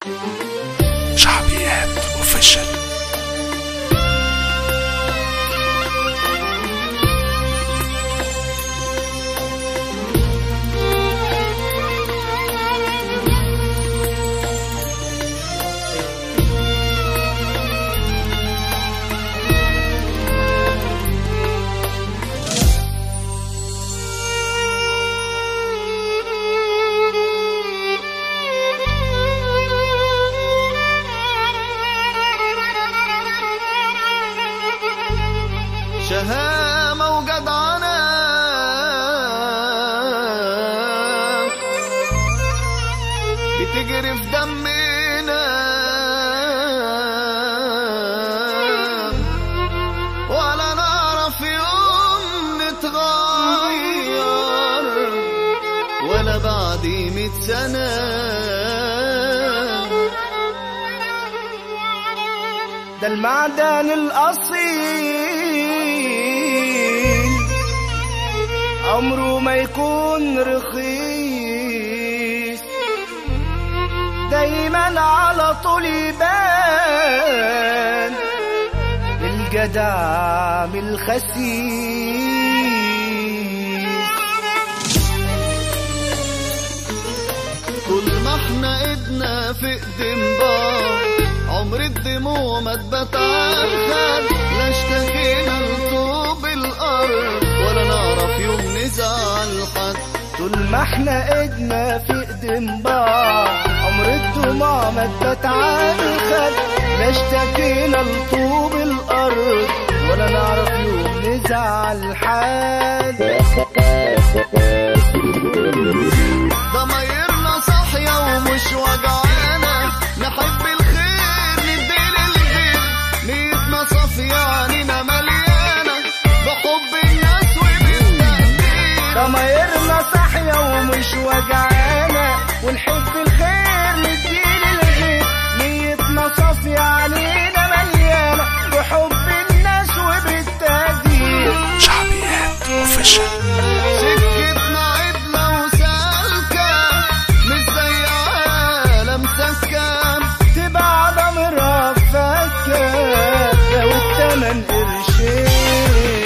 شعبيات اوفيشال شهامة وجدعنة بتجري في دمنا ولا نعرف يوم نتغير ولا بعد مية سنة ده المعدن الأصيل عمره ما يكون رخيص دايما على طول يبان الجدع من الخسيس طول ما احنا ايدنا في ايدين بعض عمر الدموع ما تبات عالخد لا اشتكينا لطوب الارض ولا نعرف يوم نزعل حد طول ما احنا ايدنا في ايدين بعض عمر الدموع ما تبات عالخد لا اشتكينا لطوب الارض ولا نعرف يوم نزعل حد ضمايرنا صاحية ومش وجعانة نحب الخير نديل الخير نيتنا صافية عنينا مليانة بحب الناس وبالتقدير ضمايرنا صاحية ومش وجعانة ونحب الخير نديل الغير نيتنا صافية علينا مليانة بحب الناس وبالتقدير شعبيات اوفيشال سكتنا عدلة وسالكة مش زي عالم سكان تبقى ضميرها فكة لو التمن قرشين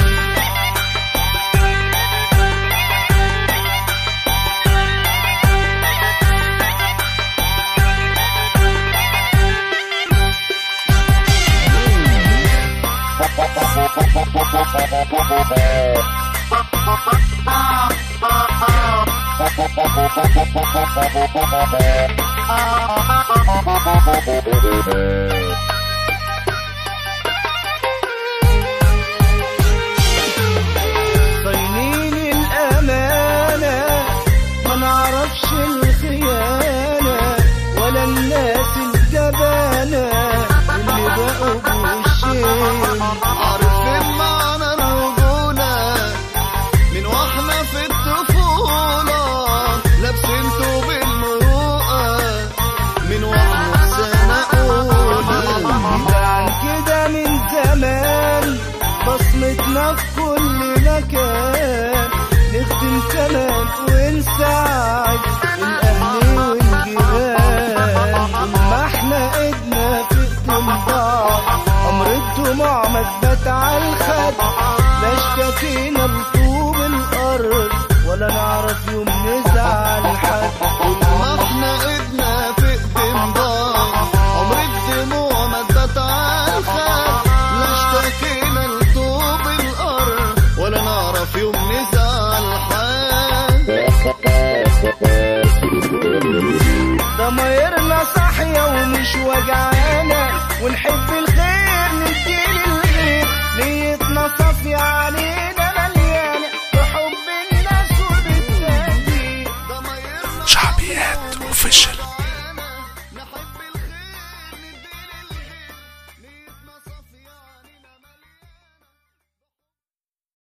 صينين الأمانة ما نعرفش الخيانة ولا الناس الجبانة اللي بقوا بوشين عارفين معنى الرجولة من واحنا في الطفولة لابسين توب المروءة من واحنا في سنة أولى ده عن كده من زمان بصمتنا في كل مكان نخدم كمان ونساعد الأهل والجيران طول ما احنا ايدنا في ايدين بعض عمر الدموع ما تبات عالخد لا اشتكينا لطوب الأرض ولا نعرف يوم نزعل حد ما احنا ايدنا في ايدين بعض عمر الدموع ما تبات عالخد لا اشتكينا لطوب الارض ولا نعرف يوم نزعل حد ضمايرنا صاحية ومش وجعانة ونحب الخير نديل الغير نيتنا صافية علينا مليانة بحب الناس وبالتقدير ضمايرنا شعبيات اوفيشال